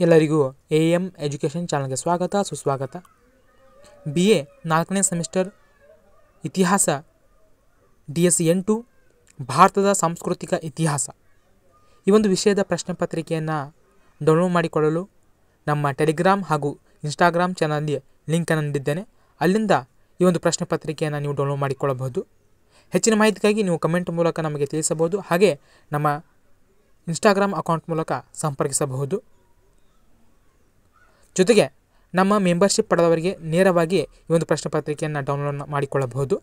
ಎಲ್ಲರಿಗೂ A M education ಚಾನಲ್ಗೆ ಸ್ವಾಗತ ಸುಸ್ವಾಗತ ಬಿ ಎ ನಾಲ್ಕನೇ ಸೆಮಿಸ್ಟರ್ ಇತಿಹಾಸ ಡಿ ಎಸ್ ಎಂಟು ಭಾರತದ ಸಾಂಸ್ಕೃತಿಕ ಇತಿಹಾಸ ಈ ಒಂದು ವಿಷಯದ ಪ್ರಶ್ನೆ ಪತ್ರಿಕೆಯನ್ನು ಡೌನ್ಲೋಡ್ ಮಾಡಿಕೊಳ್ಳಲು ನಮ್ಮ ಟೆಲಿಗ್ರಾಮ್ ಹಾಗೂ ಇನ್ಸ್ಟಾಗ್ರಾಮ್ ಚಾನಲ್ಗೆ ಲಿಂಕನ್ನು ನೀಡಿದ್ದೇನೆ ಅಲ್ಲಿಂದ ಈ ಒಂದು ಪ್ರಶ್ನೆ ಪತ್ರಿಕೆಯನ್ನು ನೀವು ಡೌನ್ಲೋಡ್ ಮಾಡಿಕೊಳ್ಳಬಹುದು ಹೆಚ್ಚಿನ ಮಾಹಿತಿಗಾಗಿ ನೀವು ಕಮೆಂಟ್ ಮೂಲಕ ನಮಗೆ ತಿಳಿಸಬಹುದು ಹಾಗೆ ನಮ್ಮ ಇನ್ಸ್ಟಾಗ್ರಾಮ್ ಅಕೌಂಟ್ ಮೂಲಕ ಸಂಪರ್ಕಿಸಬಹುದು ಜೊತೆಗೆ ನಮ್ಮ ಮೆಂಬರ್ಶಿಪ್ ಪಡೆದವರಿಗೆ ನೇರವಾಗಿ ಈ ಒಂದು ಪ್ರಶ್ನೆ ಪತ್ರಿಕೆಯನ್ನು ಡೌನ್ಲೋಡ್ ಮಾಡಿಕೊಳ್ಳಬಹುದು